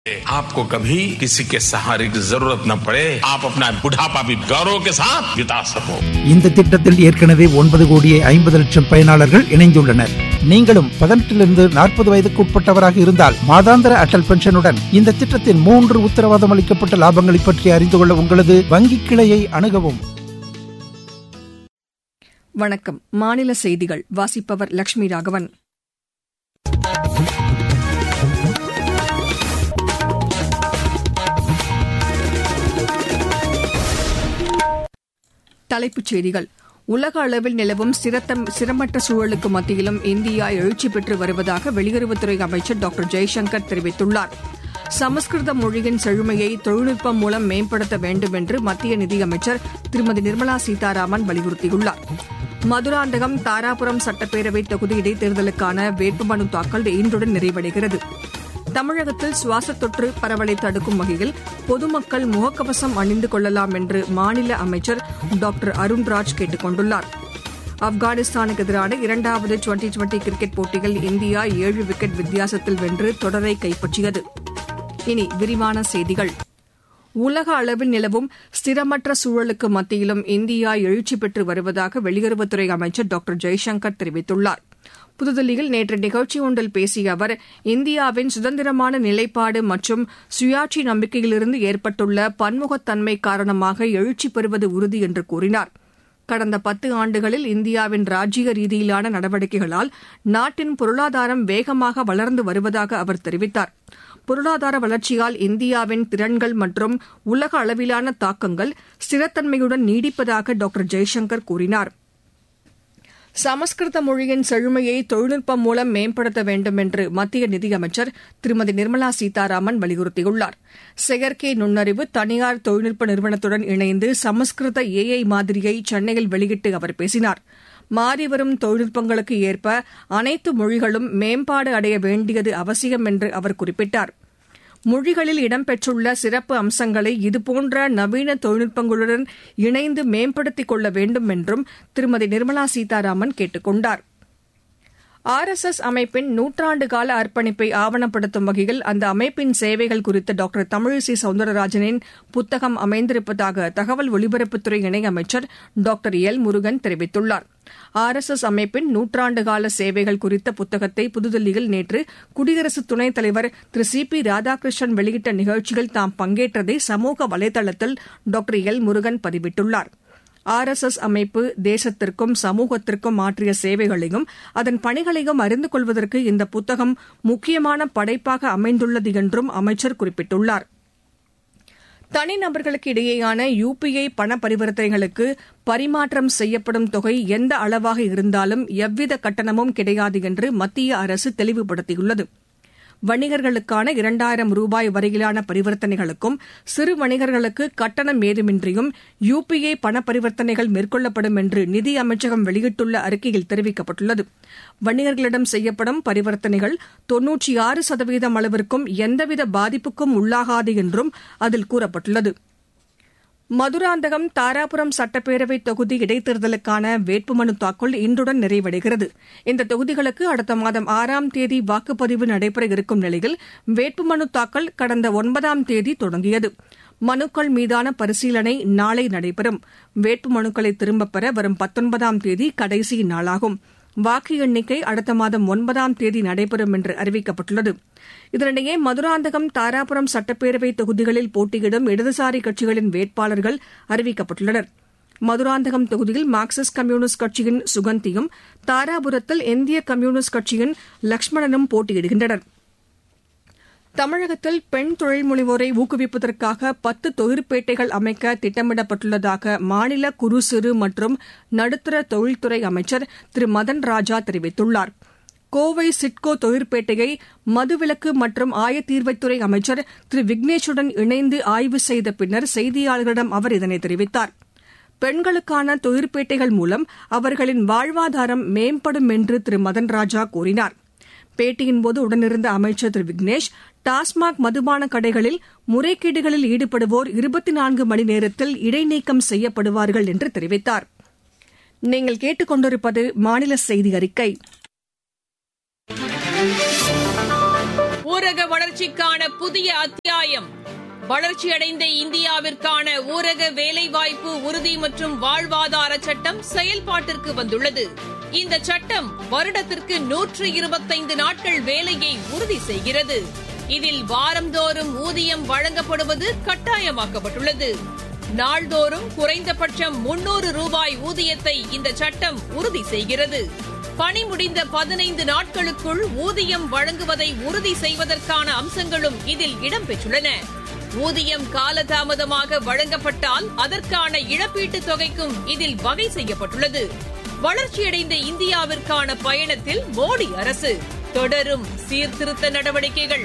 आपको कभी किसी के सहारे की जरूरत न पड़े आप अपना बुढ़ापा भी गौरव के साथ बिता सको இந்த திட்டத்தில் ஏற்கனவே ஒன்பது கோடியே ஐம்பது லட்சம் பயனாளர்கள் இணைந்துள்ளனர் நீங்களும் பதினெட்டிலிருந்து நாற்பது வயதுக்கு உட்பட்டவராக இருந்தால் மாதாந்திர அட்டல் பென்ஷனுடன் இந்த திட்டத்தின் மூன்று உத்தரவாதம் அளிக்கப்பட்ட லாபங்களை பற்றி அறிந்து கொள்ள உங்களது வங்கி கிளையை அணுகவும் வணக்கம் மாநில செய்திகள் வாசிப்பவர் லட்சுமி ராகவன் தலைப்புச் செய்திகள் உலக அளவில் நிலவும் சிரத்தம் சிரமற்ற சூழலுக்கு மத்தியிலும் இந்தியா எழுச்சி பெற்று வருவதாக வெளியுறவுத்துறை அமைச்சர் டாக்டர் ஜெய்சங்கர் தெரிவித்துள்ளார் சமஸ்கிருத மொழியின் செழுமையை தொழில்நுட்பம் மூலம் மேம்படுத்த வேண்டும் என்று மத்திய நிதியமைச்சர் திருமதி நிர்மலா சீதாராமன் வலியுறுத்தியுள்ளார் மதுராந்தகம் தாராபுரம் சட்டப்பேரவை தொகுதி இடைத்தேர்தலுக்கான வேட்புமனு தாக்கல் இன்றுடன் நிறைவடைகிறது தமிழகத்தில் சுவாச தொற்று பரவலை தடுக்கும் வகையில் பொதுமக்கள் முகக்கவசம் அணிந்து கொள்ளலாம் என்று மாநில அமைச்சர் டாக்டர் அருண்ராஜ் கேட்டுக் கொண்டுள்ளார் ஆப்கானிஸ்தானுக்கு எதிரான இரண்டாவது டுவெண்டி டுவெண்டி கிரிக்கெட் போட்டியில் இந்தியா ஏழு விக்கெட் வித்தியாசத்தில் வென்று தொடரை கைப்பற்றியது இனி விரிவான செய்திகள் உலக அளவில் நிலவும் ஸ்திரமற்ற சூழலுக்கு மத்தியிலும் இந்தியா எழுச்சி பெற்று வருவதாக வெளியுறவுத்துறை அமைச்சர் டாக்டர் ஜெய்சங்கர் தெரிவித்துள்ளார் புதுதில்லியில் நேற்று நிகழ்ச்சி ஒன்றில் பேசிய அவர் இந்தியாவின் சுதந்திரமான நிலைப்பாடு மற்றும் சுயாட்சி நம்பிக்கையிலிருந்து ஏற்பட்டுள்ள பன்முகத்தன்மை காரணமாக எழுச்சி பெறுவது உறுதி என்று கூறினார் கடந்த பத்து ஆண்டுகளில் இந்தியாவின் ராஜ்ஜிய ரீதியிலான நடவடிக்கைகளால் நாட்டின் பொருளாதாரம் வேகமாக வளர்ந்து வருவதாக அவர் தெரிவித்தார் பொருளாதார வளர்ச்சியால் இந்தியாவின் திறன்கள் மற்றும் உலக அளவிலான தாக்கங்கள் ஸ்திரத்தன்மையுடன் நீடிப்பதாக டாக்டர் ஜெய்சங்கர் கூறினார் சமஸ்கிருத மொழியின் செழுமையை தொழில்நுட்பம் மூலம் மேம்படுத்த வேண்டும் என்று மத்திய நிதியமைச்சர் திருமதி நிர்மலா சீதாராமன் வலியுறுத்தியுள்ளார் செயற்கை நுண்ணறிவு தனியார் தொழில்நுட்ப நிறுவனத்துடன் இணைந்து சமஸ்கிருத ஏஐ மாதிரியை சென்னையில் வெளியிட்டு அவர் பேசினார் மாறிவரும் தொழில்நுட்பங்களுக்கு ஏற்ப அனைத்து மொழிகளும் மேம்பாடு அடைய வேண்டியது அவசியம் என்று அவர் குறிப்பிட்டார் மொழிகளில் இடம்பெற்றுள்ள சிறப்பு அம்சங்களை இதுபோன்ற நவீன தொழில்நுட்பங்களுடன் இணைந்து மேம்படுத்திக் கொள்ள வேண்டும் என்றும் திருமதி நிர்மலா சீதாராமன் கேட்டுக் கொண்டார் ஆர் எஸ் எஸ் அமைப்பின் நூற்றாண்டு கால அர்ப்பணிப்பை ஆவணப்படுத்தும் வகையில் அந்த அமைப்பின் சேவைகள் குறித்து டாக்டர் தமிழிசை சவுந்தரராஜனின் புத்தகம் அமைந்திருப்பதாக தகவல் ஒலிபரப்புத்துறை இணையமைச்சர் டாக்டர் எல் முருகன் தெரிவித்துள்ளார் ஆர் எஸ் எஸ் அமைப்பின் நூற்றாண்டு கால சேவைகள் குறித்த புத்தகத்தை புதுதில்லியில் நேற்று குடியரசு துணைத் தலைவர் திரு சி பி ராதாகிருஷ்ணன் வெளியிட்ட நிகழ்ச்சியில் தாம் பங்கேற்றதை சமூக வலைதளத்தில் டாக்டர் எல் முருகன் பதிவிட்டுள்ளார் ஆர் எஸ் எஸ் அமைப்பு தேசத்திற்கும் சமூகத்திற்கும் ஆற்றிய சேவைகளையும் அதன் பணிகளையும் அறிந்து கொள்வதற்கு இந்த புத்தகம் முக்கியமான படைப்பாக அமைந்துள்ளது என்றும் அமைச்சர் குறிப்பிட்டுள்ளார் தனிநபர்களுக்கு இடையேயான யுபிஐ பண பரிவர்த்தனைகளுக்கு பரிமாற்றம் செய்யப்படும் தொகை எந்த அளவாக இருந்தாலும் எவ்வித கட்டணமும் கிடையாது என்று மத்திய அரசு தெளிவுபடுத்தியுள்ளது வணிகர்களுக்கான இரண்டாயிரம் ரூபாய் வரையிலான பரிவர்த்தனைகளுக்கும் சிறு வணிகர்களுக்கு கட்டணம் ஏதுமின்றியும் யுபிஐ பண பரிவர்த்தனைகள் மேற்கொள்ளப்படும் என்று நிதி அமைச்சகம் வெளியிட்டுள்ள அறிக்கையில் தெரிவிக்கப்பட்டுள்ளது வணிகர்களிடம் செய்யப்படும் பரிவர்த்தனைகள் தொன்னூற்றி ஆறு சதவீதம் அளவிற்கும் எந்தவித பாதிப்புக்கும் உள்ளாகாது என்றும் அதில் கூறப்பட்டுள்ளது மதுராந்தகம் தாராபுரம் சட்டப்பேரவை தொகுதி இடைத்தேர்தலுக்கான வேட்புமனு தாக்கல் இன்றுடன் நிறைவடைகிறது இந்த தொகுதிகளுக்கு அடுத்த மாதம் ஆறாம் தேதி வாக்குப்பதிவு நடைபெற இருக்கும் நிலையில் வேட்புமனு தாக்கல் கடந்த ஒன்பதாம் தேதி தொடங்கியது மனுக்கள் மீதான பரிசீலனை நாளை நடைபெறும் வேட்புமனுக்களை திரும்பப் பெற வரும் பத்தொன்பதாம் தேதி கடைசி நாளாகும் வாக்கு எண்ணிக்கை அடுத்த மாதம் ஒன்பதாம் தேதி நடைபெறும் என்று அறிவிக்கப்பட்டுள்ளது இதனிடையே மதுராந்தகம் தாராபுரம் சட்டப்பேரவை தொகுதிகளில் போட்டியிடும் இடதுசாரி கட்சிகளின் வேட்பாளர்கள் அறிவிக்கப்பட்டுள்ளனர் மதுராந்தகம் தொகுதியில் மார்க்சிஸ்ட் கம்யூனிஸ்ட் கட்சியின் சுகந்தியும் தாராபுரத்தில் இந்திய கம்யூனிஸ்ட் கட்சியின் லட்சுமணனும் போட்டியிடுகின்றனர் தமிழகத்தில் பெண் தொழில் முனைவோரை ஊக்குவிப்பதற்காக பத்து தொழிற்பேட்டைகள் அமைக்க திட்டமிடப்பட்டுள்ளதாக மாநில குறு சிறு மற்றும் நடுத்தர தொழில்துறை அமைச்சர் திரு மதன் ராஜா தெரிவித்துள்ளார் கோவை சிட்கோ தொழிற்பேட்டையை மதுவிலக்கு மற்றும் ஆயத்தீர்வைத்துறை அமைச்சர் திரு விக்னேஷுடன் இணைந்து ஆய்வு செய்த பின்னர் செய்தியாளர்களிடம் அவர் இதனை தெரிவித்தார் பெண்களுக்கான தொழிற்பேட்டைகள் மூலம் அவர்களின் வாழ்வாதாரம் மேம்படும் என்று திரு மதன் ராஜா கூறினார் பேட்டியின்போது உடனிருந்த அமைச்சர் திரு விக்னேஷ் டாஸ்மாக் மதுபான கடைகளில் முறைகேடுகளில் ஈடுபடுவோர் இருபத்தி நான்கு மணி நேரத்தில் இடைநீக்கம் செய்யப்படுவார்கள் என்று தெரிவித்தார் நீங்கள் கேட்டுக்கொண்டிருப்பது மாநில செய்தி அறிக்கை ஊரக வளர்ச்சிக்கான புதிய அத்தியாயம் வளர்ச்சியடைந்த இந்தியாவிற்கான ஊரக வேலைவாய்ப்பு உறுதி மற்றும் வாழ்வாதார சட்டம் செயல்பாட்டிற்கு வந்துள்ளது இந்த சட்டம் வருடத்திற்கு நூற்று இருபத்தைந்து நாட்கள் வேலையை உறுதி செய்கிறது இதில் வாரந்தோறும் ஊதியம் வழங்கப்படுவது கட்டாயமாக்கப்பட்டுள்ளது நாள்தோறும் குறைந்தபட்சம் முன்னூறு ரூபாய் ஊதியத்தை இந்த சட்டம் உறுதி செய்கிறது பணி முடிந்த பதினைந்து நாட்களுக்குள் ஊதியம் வழங்குவதை உறுதி செய்வதற்கான அம்சங்களும் இதில் இடம்பெற்றுள்ளன ஊதியம் காலதாமதமாக வழங்கப்பட்டால் அதற்கான இழப்பீட்டுத் தொகைக்கும் இதில் வகை செய்யப்பட்டுள்ளது வளர்ச்சியடைந்த இந்தியாவிற்கான பயணத்தில் மோடி அரசு தொடரும் சீர்திருத்த நடவடிக்கைகள்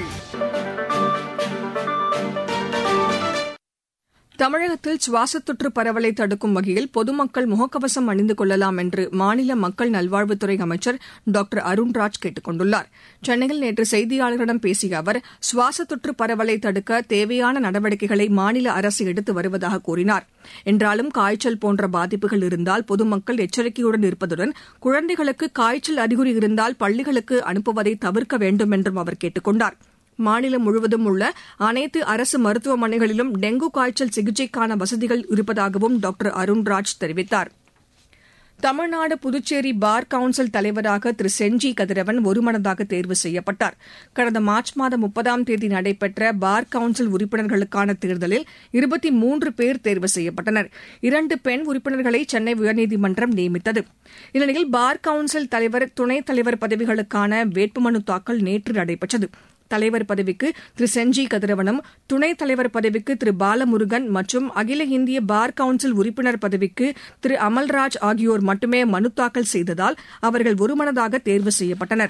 தமிழகத்தில் சுவாசத்தொற்று பரவலை தடுக்கும் வகையில் பொதுமக்கள் முகக்கவசம் அணிந்து கொள்ளலாம் என்று மாநில மக்கள் நல்வாழ்வுத்துறை அமைச்சர் டாக்டர் அருண்ராஜ் கேட்டுக் கொண்டுள்ளார் சென்னையில் நேற்று செய்தியாளர்களிடம் பேசிய அவர் சுவாசத்தொற்று பரவலை தடுக்க தேவையான நடவடிக்கைகளை மாநில அரசு எடுத்து வருவதாக கூறினார் என்றாலும் காய்ச்சல் போன்ற பாதிப்புகள் இருந்தால் பொதுமக்கள் எச்சரிக்கையுடன் இருப்பதுடன் குழந்தைகளுக்கு காய்ச்சல் அறிகுறி இருந்தால் பள்ளிகளுக்கு அனுப்புவதை தவிர்க்க வேண்டும் என்றும் அவர் கேட்டுக் கொண்டார் மாநிலம் முழுவதும் உள்ள அனைத்து அரசு மருத்துவமனைகளிலும் டெங்கு காய்ச்சல் சிகிச்சைக்கான வசதிகள் இருப்பதாகவும் டாக்டர் அருண்ராஜ் தெரிவித்தார் தமிழ்நாடு புதுச்சேரி பார் கவுன்சில் தலைவராக திரு செஞ்சி கதிரவன் ஒருமனதாக தேர்வு செய்யப்பட்டார் கடந்த மார்ச் மாதம் முப்பதாம் தேதி நடைபெற்ற பார் கவுன்சில் உறுப்பினர்களுக்கான தேர்தலில் இருபத்தி மூன்று பேர் தேர்வு செய்யப்பட்டனர் இரண்டு பெண் உறுப்பினர்களை சென்னை உயர்நீதிமன்றம் நியமித்தது இந்நிலையில் பார் கவுன்சில் தலைவர் துணைத் தலைவர் பதவிகளுக்கான வேட்புமனு தாக்கல் நேற்று நடைபெற்றது தலைவர் பதவிக்கு திரு செஞ்சி கதிரவனும் துணைத் தலைவர் பதவிக்கு திரு பாலமுருகன் மற்றும் அகில இந்திய பார் கவுன்சில் உறுப்பினர் பதவிக்கு திரு அமல்ராஜ் ஆகியோர் மட்டுமே மனு தாக்கல் செய்ததால் அவர்கள் ஒருமனதாக தேர்வு செய்யப்பட்டனர்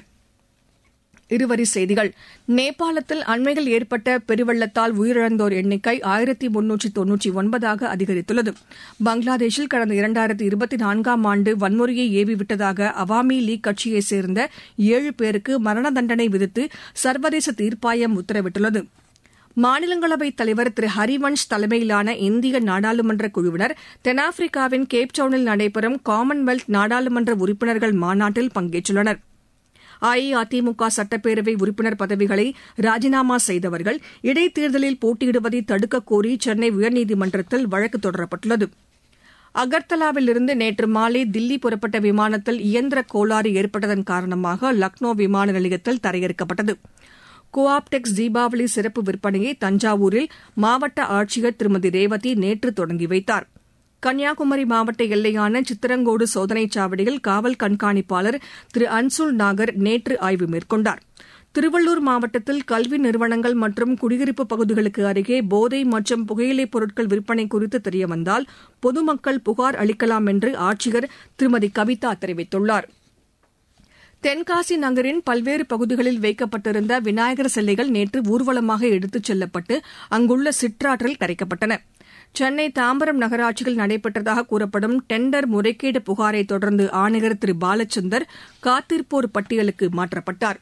இருவரி செய்திகள் நேபாளத்தில் அண்மையில் ஏற்பட்ட பெருவெள்ளத்தால் உயிரிழந்தோர் எண்ணிக்கை ஆயிரத்தி முன்னூற்றி தொன்னூற்றி ஒன்பதாக அதிகரித்துள்ளது பங்களாதேஷில் கடந்த இரண்டாயிரத்தி இருபத்தி நான்காம் ஆண்டு வன்முறையை ஏவிவிட்டதாக அவாமி லீக் கட்சியைச் சேர்ந்த ஏழு பேருக்கு மரண தண்டனை விதித்து சர்வதேச தீர்ப்பாயம் உத்தரவிட்டுள்ளது மாநிலங்களவைத் தலைவர் திரு ஹரிவன்ஷ் தலைமையிலான இந்திய நாடாளுமன்ற குழுவினர் தென்னாப்பிரிக்காவின் கேப்டவுனில் நடைபெறும் காமன்வெல்த் நாடாளுமன்ற உறுப்பினர்கள் மாநாட்டில் பங்கேற்றுள்ளனா் அஇஅதிமுக சட்டப்பேரவை உறுப்பினர் பதவிகளை ராஜினாமா செய்தவர்கள் இடைத்தேர்தலில் போட்டியிடுவதை தடுக்கக் கோரி சென்னை உயர்நீதிமன்றத்தில் வழக்கு தொடரப்பட்டுள்ளது அகர்த்தலாவிலிருந்து நேற்று மாலை தில்லி புறப்பட்ட விமானத்தில் இயந்திர கோளாறு ஏற்பட்டதன் காரணமாக லக்னோ விமான நிலையத்தில் தரையிறக்கப்பட்டது கோஆப்டெக்ஸ் தீபாவளி சிறப்பு விற்பனையை தஞ்சாவூரில் மாவட்ட ஆட்சியர் திருமதி ரேவதி நேற்று தொடங்கி வைத்தாா் கன்னியாகுமரி மாவட்ட எல்லையான சித்திரங்கோடு சோதனைச் சாவடியில் காவல் கண்காணிப்பாளர் திரு அன்சுல் நாகர் நேற்று ஆய்வு மேற்கொண்டார் திருவள்ளூர் மாவட்டத்தில் கல்வி நிறுவனங்கள் மற்றும் குடியிருப்பு பகுதிகளுக்கு அருகே போதை மற்றும் புகையிலைப் பொருட்கள் விற்பனை குறித்து தெரியவந்தால் பொதுமக்கள் புகார் அளிக்கலாம் என்று ஆட்சியர் திருமதி கவிதா தெரிவித்துள்ளார் தென்காசி நகரின் பல்வேறு பகுதிகளில் வைக்கப்பட்டிருந்த விநாயகர் சிலைகள் நேற்று ஊர்வலமாக எடுத்துச் செல்லப்பட்டு அங்குள்ள சிற்றாற்றில் கரைக்கப்பட்டன சென்னை தாம்பரம் நகராட்சியில் நடைபெற்றதாக கூறப்படும் டெண்டர் முறைகேடு புகாரை தொடர்ந்து ஆணையர் திரு பாலச்சந்தர் காத்திருப்போர் பட்டியலுக்கு மாற்றப்பட்டார்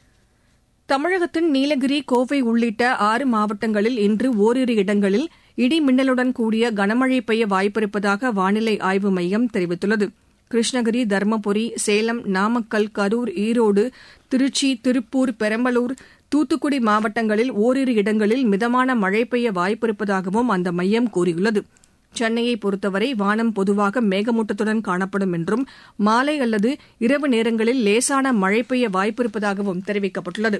தமிழகத்தின் நீலகிரி கோவை உள்ளிட்ட ஆறு மாவட்டங்களில் இன்று ஓரிரு இடங்களில் இடி மின்னலுடன் கூடிய கனமழை பெய்ய வாய்ப்பிருப்பதாக வானிலை ஆய்வு மையம் தெரிவித்துள்ளது கிருஷ்ணகிரி தருமபுரி சேலம் நாமக்கல் கரூர் ஈரோடு திருச்சி திருப்பூர் பெரம்பலூர் தூத்துக்குடி மாவட்டங்களில் ஓரிரு இடங்களில் மிதமான மழை பெய்ய வாய்ப்பிருப்பதாகவும் அந்த மையம் கூறியுள்ளது சென்னையை பொறுத்தவரை வானம் பொதுவாக மேகமூட்டத்துடன் காணப்படும் என்றும் மாலை அல்லது இரவு நேரங்களில் லேசான மழை பெய்ய வாய்ப்பிருப்பதாகவும் தெரிவிக்கப்பட்டுள்ளது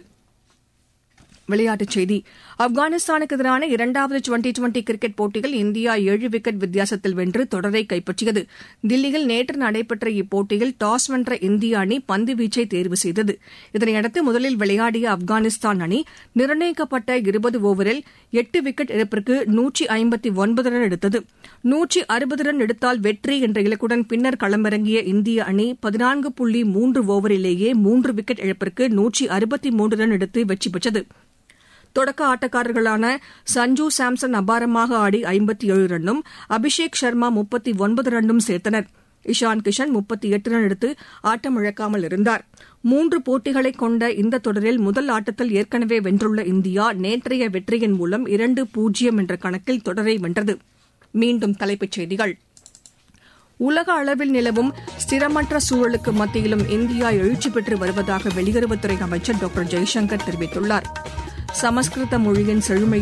விளையாட்டுச் செய்தி ஆப்கானிஸ்தானுக்கு எதிரான இரண்டாவது டுவெண்டி டுவெண்டி கிரிக்கெட் போட்டியில் இந்தியா ஏழு விக்கெட் வித்தியாசத்தில் வென்று தொடரை கைப்பற்றியது தில்லியில் நேற்று நடைபெற்ற இப்போட்டியில் டாஸ் வென்ற இந்திய அணி பந்து வீச்சை தேர்வு செய்தது இதனையடுத்து முதலில் விளையாடிய ஆப்கானிஸ்தான் அணி நிர்ணயிக்கப்பட்ட இருபது ஓவரில் எட்டு விக்கெட் இழப்பிற்கு நூற்றி ஐம்பத்தி ஒன்பது ரன் எடுத்தது நூற்றி அறுபது ரன் எடுத்தால் வெற்றி என்ற இலக்குடன் பின்னர் களமிறங்கிய இந்திய அணி பதினான்கு புள்ளி மூன்று ஓவரிலேயே மூன்று விக்கெட் இழப்பிற்கு நூற்றி அறுபத்தி மூன்று ரன் எடுத்து வெற்றி பெற்றது தொடக்க ஆட்டக்காரர்களான சஞ்சு சாம்சன் அபாரமாக ஆடி ஐம்பத்தி ஏழு ரன்னும் அபிஷேக் சர்மா முப்பத்தி ஒன்பது ரன்னும் சேர்த்தனர் இஷான் கிஷன் முப்பத்தி எட்டு ரன் எடுத்து ஆட்டமிழக்காமல் இருந்தார் மூன்று போட்டிகளை கொண்ட இந்த தொடரில் முதல் ஆட்டத்தில் ஏற்கனவே வென்றுள்ள இந்தியா நேற்றைய வெற்றியின் மூலம் இரண்டு பூஜ்ஜியம் என்ற கணக்கில் தொடரை வென்றது மீண்டும் தலைப்புச் செய்திகள் உலக அளவில் நிலவும் ஸ்திரமற்ற சூழலுக்கு மத்தியிலும் இந்தியா எழுச்சி பெற்று வருவதாக வெளியுறவுத்துறை அமைச்சர் டாக்டர் ஜெய்சங்கர் தெரிவித்துள்ளார் சமஸ்கிருத மொழியின் செழுமையை